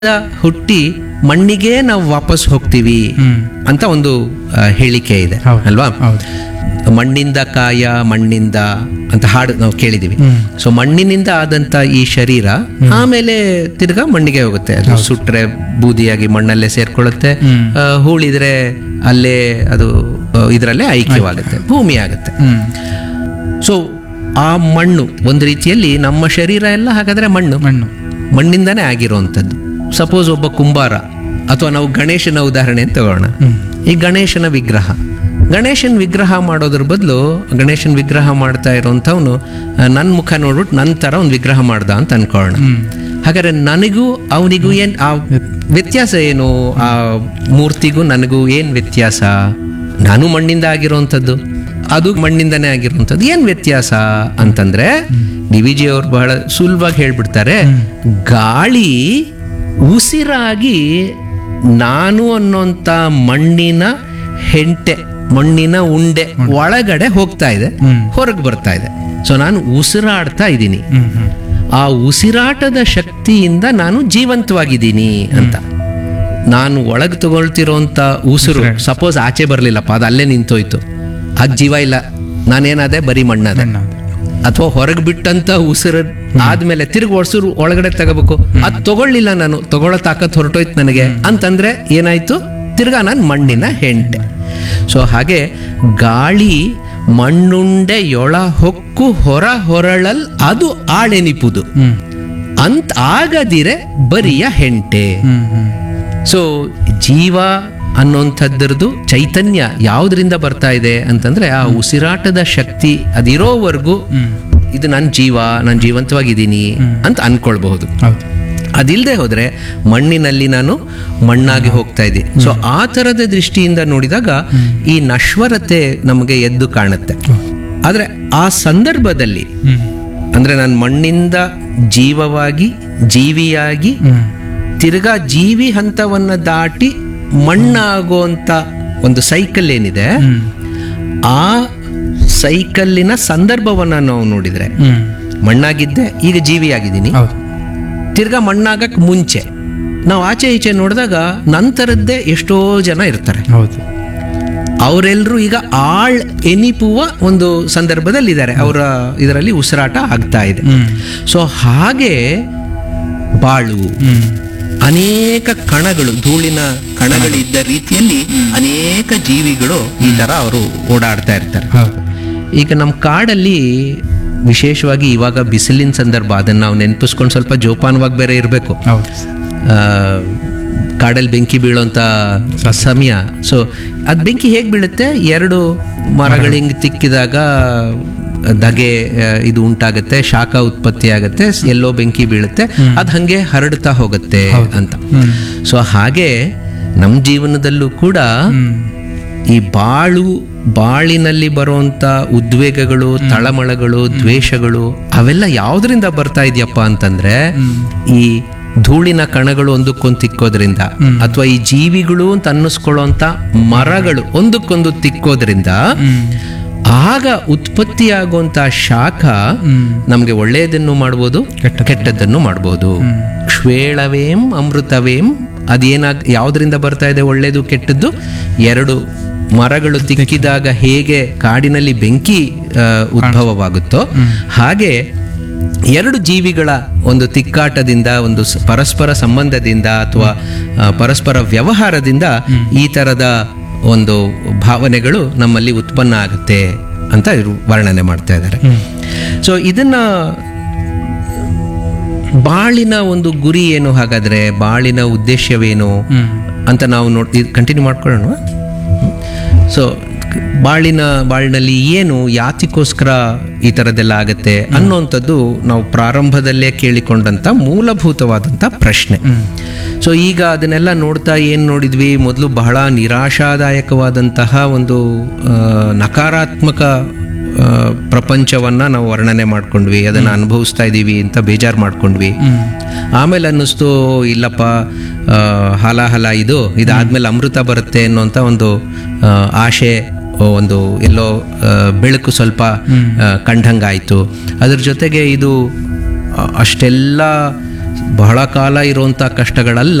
ಹುಟ್ಟಿ ಮಣ್ಣಿಗೆ ನಾವು ವಾಪಸ್ ಹೋಗ್ತೀವಿ ಹ್ಮ್ ಅಂತ ಒಂದು ಆ, ಹೇಳಿಕೆ ಇದೆ ಹೌದು. ಅಲ್ವಾ ಹೌದು ಮಣ್ಣಿಂದ ಕಾಯ ಮಣ್ಣಿಂದ ಅಂತ ಹಾಡು ನಾವು ಕೇಳಿದೀವಿ ಹ್ಮ್. ಸೊ ಮಣ್ಣಿನಿಂದ ಆದಂತ ಈ ಶರೀರ ಆಮೇಲೆ ತಿರ್ಗಾ ಮಣ್ಣಿಗೆ ಹೋಗುತ್ತೆ ಅದು ಸುಟ್ರೆ ಬೂದಿಯಾಗಿ ಮಣ್ಣಲ್ಲೇ ಸೇರ್ಕೊಳ್ಳುತ್ತೆ ಹ್ಮ್. ಆ, ಹೂಳಿದ್ರೆ ಅಲ್ಲೇ ಅದು ಆ, ಇದ್ರಲ್ಲೇ ಐಕ್ಯವಾಗುತ್ತೆ ಭೂಮಿ ಆಗುತ್ತೆ ಹ್ಮ್ ಸೊ ಆ ಮಣ್ಣು ಒಂದು ರೀತಿಯಲ್ಲಿ ನಮ್ಮ ಶರೀರ ಎಲ್ಲ ಹಾಗಾದ್ರೆ ಮಣ್ಣು ಮಣ್ಣು ಮಣ್ಣಿಂದಾನೇ ಆಗಿರುವಂಥದ್ದು ಸಪೋಸ್ ಒಬ್ಬ ಕುಂಬಾರ ಅಥವಾ ನಾವು ಗಣೇಶನ ಉದಾಹರಣೆ ಅಂತ ತಗೋಣ ಹ್ಮ್. ಈ ಗಣೇಶನ ವಿಗ್ರಹ ಗಣೇಶನ ವಿಗ್ರಹ ಮಾಡೋದ್ರ ಬದಲು ಗಣೇಶನ ವಿಗ್ರಹ ಮಾಡ್ತಾ ಇರೋಂಥವ್ನು ನನ್ನ ಮುಖ ನೋಡ್ಬಿಟ್ಟು ನನ್ನ ಥರ ಒಂದು ವಿಗ್ರಹ ಮಾಡ್ದ ಅಂತ ಅನ್ಕೊಳ್ಳೋಣ ಹ್ಮ್ ಹಾಗಾದ್ರೆ ನನಗೂ ಅವನಿಗೂ ಏನ್ ಆ ವ್ಯತ್ಯಾಸ ಏನು ಆ ಮೂರ್ತಿಗೂ ನನಗೂ ಏನ್ ವ್ಯತ್ಯಾಸ ನಾನು ಮಣ್ಣಿಂದ ಆಗಿರುವಂಥದ್ದು ಅದು ಮಣ್ಣಿಂದನೇ ಆಗಿರುವಂಥದ್ದು ಏನ್ ವ್ಯತ್ಯಾಸ ಅಂತಂದ್ರೆ ಡಿ ವಿ ಜಿ ಅವ್ರು ಬಹಳ ಸುಲಭವಾಗಿ ಹೇಳ್ಬಿಡ್ತಾರೆ ಗಾಳಿ ಉಸಿರಾಗಿ ನಾನು ಅನ್ನೋಂಥ ಮಣ್ಣಿನ ಹೆಂಟೆ ಮಣ್ಣಿನ ಉಂಡೆ ಒಳಗಡೆ ಹೋಗ್ತಾ ಇದೆ ಹ್ಮ್. ಹೊರಗೆ ಬರ್ತಾ ಇದೆ ಸೊ ನಾನು ಉಸಿರಾಡ್ತಾ ಇದ್ದೀನಿ ಹ್ಮ್ ಹ್ಮ್ ಆ ಉಸಿರಾಟದ ಶಕ್ತಿಯಿಂದ ನಾನು ಜೀವಂತವಾಗಿದ್ದೀನಿ ಅಂತ ನಾನು ಒಳಗೆ ತಗೊಳ್ತಿರೋಂಥ ಉಸಿರು ಸಪೋಸ್ ಆಚೆ ಬರಲಿಲ್ಲಪ್ಪ ಅದು ಅಲ್ಲೇ ನಿಂತೋಯ್ತು ಅದು ಜೀವ ಇಲ್ಲ ನಾನೇನಾದೆ ಬರೀ ಮಣ್ಣದೆ ಮಣ್ಣು ಅಥವಾ ಹೊರಗೆ ಬಿಟ್ಟಂತ ಉಸಿರು ಆದ್ಮೇಲೆ ತಿರುಗಿ ಒಡ್ಸರು ಒಳಗಡೆ ತಗೋಬೇಕು ಅದು ತಗೊಳ್ಳಿಲ್ಲ ನಾನು ತಗೊಳ್ಳೋ ತಾಕತ್ ಹೊರಟೋಯ್ತು ನನಗೆ ಅಂತಂದ್ರೆ ಏನಾಯ್ತು ತಿರ್ಗಾ ನಾನು ಮಣ್ಣಿನ ಹೆಂಟೆ ಸೊ ಹಾಗೆ ಗಾಳಿ ಮಣ್ಣುಂಡೆ ಯೊಳ ಹೊಕ್ಕು ಹೊರ ಹೊರಳಲ್ ಅದು ಆಳೆನಿಪುದು ಹ್ಮ್ ಅಂತ ಆಗದಿರೆ ಬರಿಯ ಹೆಂಟೆ ಹ್ಮ್ ಹ್ಮ್ ಸೊ ಜೀವ ಅನ್ನೋಂಥದ್ರದ್ದು ಚೈತನ್ಯ ಯಾವುದರಿಂದ ಬರ್ತಾ ಇದೆ ಅಂತಂದ್ರೆ ಆ ಉಸಿರಾಟದ ಶಕ್ತಿ ಅದಿರೋವರೆಗೂ ಹ್ಮ್ ಇದು ನನ್ನ ಜೀವ ನಾನು ಜೀವಂತವಾಗಿದ್ದೀನಿ ಅಂತ ಅನ್ಕೊಳ್ಬಹುದು ಹೌದು ಅದಿಲ್ಲದೆ ಹೋದ್ರೆ ಮಣ್ಣಿನಲ್ಲಿ ನಾನು ಮಣ್ಣಾಗಿ ಹೋಗ್ತಾ ಇದ್ದೀನಿ ಸೊ ಆ ಥರದ ದೃಷ್ಟಿಯಿಂದ ನೋಡಿದಾಗ ಈ ನಶ್ವರತೆ ನಮಗೆ ಎದ್ದು ಕಾಣುತ್ತೆ ಆದ್ರೆ ಆ ಸಂದರ್ಭದಲ್ಲಿ ಹ್ಮ್ ಅಂದ್ರೆ ನಾನು ಮಣ್ಣಿಂದ ಜೀವವಾಗಿ ಜೀವಿಯಾಗಿ ಹ್ಮ್ ತಿರ್ಗಾ ಜೀವಿ ಹಂತವನ್ನ ದಾಟಿ ಮಣ್ಣಾಗುವಂತ ಒಂದು ಸೈಕಲ್ ಏನಿದೆ ಹ್ಮ್ ಆ ಸೈಕಲ್ಲಿನ ಸಂದರ್ಭವನ್ನ ನಾವು ನೋಡಿದ್ರೆ ಹ್ಮ್ ಮಣ್ಣಾಗಿದ್ದೆ ಈಗ ಜೀವಿಯಾಗಿದ್ದೀನಿ ಹೌದು ತಿರ್ಗಾ ಮಣ್ಣಾಗಕ್ ಮುಂಚೆ ನಾವು ಆಚೆ ಈಚೆ ನೋಡಿದಾಗ ನಂತರದ್ದೇ ಎಷ್ಟೋ ಜನ ಇರ್ತಾರೆ ಹೌದು ಅವರೆಲ್ಲರೂ ಈಗ ಆಳ್ ಎನಿಪುವ ಒಂದು ಸಂದರ್ಭದಲ್ಲಿ ಇದ್ದಾರೆ ಅವರ ಇದರಲ್ಲಿ ಉಸಿರಾಟ ಆಗ್ತಾ ಇದೆ ಹ್ಮ್ ಸೊ ಹಾಗೆ ಬಾಳು ಹ್ಮ್ ಅನೇಕ ಕಣಗಳು ಧೂಳಿನ ಕಣಗಳಿದ್ದ ರೀತಿಯಲ್ಲಿ ಅನೇಕ ಜೀವಿಗಳು ಈ ತರ ಅವರು ಓಡಾಡ್ತಾ ಇರ್ತಾರೆ ಹೌದು ಈಗ ನಮ್ಮ ಕಾಡಲ್ಲಿ ವಿಶೇಷವಾಗಿ ಇವಾಗ ಬಿಸಿಲಿನ ಸಂದರ್ಭ ಅದನ್ನ ನಾವು ನೆನಪಿಸ್ಕೊಂಡು ಸ್ವಲ್ಪ ಜೋಪಾನವಾಗಿ ಬೇರೆ ಇರಬೇಕು ಹೌದು ಕಾಡಲ್ಲಿ ಬೆಂಕಿ ಬೀಳೋಂಥ ಸಮಯ ಸೊ ಅದು ಬೆಂಕಿ ಹೇಗೆ ಬೀಳುತ್ತೆ ಎರಡು ಮರಗಳು ಹಿಂಗೆ ತಿಕ್ಕಿದಾಗ ಧಗೆ ಆ, ಇದು ಉಂಟಾಗುತ್ತೆ ಶಾಖ ಉತ್ಪತ್ತಿ ಆಗುತ್ತೆ ಎಲ್ಲೋ ಬೆಂಕಿ ಬೀಳುತ್ತೆ ಅದು ಹಂಗೆ ಹರಡ್ತಾ ಹೋಗುತ್ತೆ ಅಂತ ಹ್ಮ್ ಸೊ ಹಾಗೆ ನಮ್ಮ ಜೀವನದಲ್ಲೂ ಕೂಡ ಹ್ಮ್ ಈ ಬಾಳು ಬಾಳಿನಲ್ಲಿ ಬರುವಂತ ಉದ್ವೇಗಗಳು ತಳಮಳಗಳು ದ್ವೇಷಗಳು ಅವೆಲ್ಲ ಯಾವ್ದ್ರಿಂದ ಬರ್ತಾ ಇದೆಯಪ್ಪ ಅಂತಂದ್ರೆ ಈ ಧೂಳಿನ ಕಣಗಳು ಒಂದಕ್ಕೊಂದು ತಿಕ್ಕೋದ್ರಿಂದ ಅಥವಾ ಈ ಜೀವಿಗಳು ಅಂತ ಅನ್ನಿಸ್ಕೊಳ್ಳೋಂತ ಮರಗಳು ಒಂದಕ್ಕೊಂದು ತಿಕ್ಕೋದ್ರಿಂದ ಹ್ಮ್ ಆಗ ಉತ್ಪತ್ತಿಯಾಗುವಂತ ಶಾಖ ಹ್ಮ್ ನಮಗೆ ಒಳ್ಳೆಯದನ್ನು ಮಾಡ್ಬೋದು ಕೆಟ್ಟದ್ದು. ಕೆಟ್ಟದ್ದನ್ನು ಮಾಡ್ಬೋದು ಕ್ಷೇಳವೇಂ ಅಮೃತವೇಂ ಅದೇನಾಗ ಯಾವ್ದ್ರಿಂದ ಬರ್ತಾ ಇದೆ ಒಳ್ಳೇದು ಕೆಟ್ಟದ್ದು ಎರಡು ಮರಗಳು ತಿಕ್ಕಿದಾಗ ಹೇಗೆ ಕಾಡಿನಲ್ಲಿ ಬೆಂಕಿ ಆ, ಉದ್ಭವವಾಗುತ್ತೋ ಹಾಗೆ ಎರಡು ಜೀವಿಗಳ ಒಂದು ತಿಕ್ಕಾಟದಿಂದ ಒಂದು ಸ- ಪರಸ್ಪರ ಸಂಬಂಧದಿಂದ ಅಥವಾ ಆ, ಪರಸ್ಪರ ವ್ಯವಹಾರದಿಂದ ಈ ತರದ ಒಂದು ಭಾವನೆಗಳು ನಮ್ಮಲ್ಲಿ ಉತ್ಪನ್ನ ಆಗುತ್ತೆ ಅಂತ ಇವರು ವರ್ಣನೆ ಮಾಡ್ತಾ ಇದ್ದಾರೆ ಸೊ ಇದನ್ನ ಬಾಳಿನ ಒಂದು ಗುರಿ ಏನು ಹಾಗಾದ್ರೆ ಬಾಳಿನ ಉದ್ದೇಶವೇನು ಹ್ಮ್ ಅಂತ ನಾವು ನೋಡಿ ಕಂಟಿನ್ಯೂ ಮಾಡ್ಕೊಳ್ಳೋಣ ಸೊ ಬಾಳಿನ ಬಾಳಿನಲ್ಲಿ ಏನು ಯಾತಿಗೋಸ್ಕರ ಈ ಥರದ್ದೆಲ್ಲ ಆಗತ್ತೆ ಅನ್ನೋಂಥದ್ದು ನಾವು ಪ್ರಾರಂಭದಲ್ಲೇ ಕೇಳಿಕೊಂಡಂಥ ಮೂಲಭೂತವಾದಂಥ ಪ್ರಶ್ನೆ ಸೊ ಈಗ ಅದನ್ನೆಲ್ಲ ನೋಡ್ತಾ ಏನು ನೋಡಿದ್ವಿ ಮೊದಲು ಬಹಳ ನಿರಾಶಾದಾಯಕವಾದಂತಹ ಒಂದು ಆ, ನಕಾರಾತ್ಮಕ ಆ, ಪ್ರಪಂಚವನ್ನ ನಾವು ವರ್ಣನೆ ಮಾಡ್ಕೊಂಡ್ವಿ ಅದನ್ನ ಅನುಭವಿಸ್ತಾ ಇದ್ದೀವಿ ಅಂತ ಬೇಜಾರು ಮಾಡ್ಕೊಂಡ್ವಿ ಆಮೇಲೆ ಅನ್ನಿಸ್ತು ಇಲ್ಲಪ್ಪ ಆ, ಹಲಾಹಲ ಇದು ಇದಾದ್ಮೇಲೆ ಅಮೃತ ಬರುತ್ತೆ ಅನ್ನೋಂಥ ಒಂದು ಆ, ಆಶೆ ಒಂದು ಎಲ್ಲೋ ಆ, ಬೆಳಕು ಸ್ವಲ್ಪ ಆ, ಕಂಡಂಗಾಯ್ತು ಅದ್ರ ಜೊತೆಗೆ ಇದು ಅ- ಅಷ್ಟೆಲ್ಲ ಬಹಳ ಕಾಲ ಇರುವಂಥ ಕಷ್ಟಗಳಲ್ಲ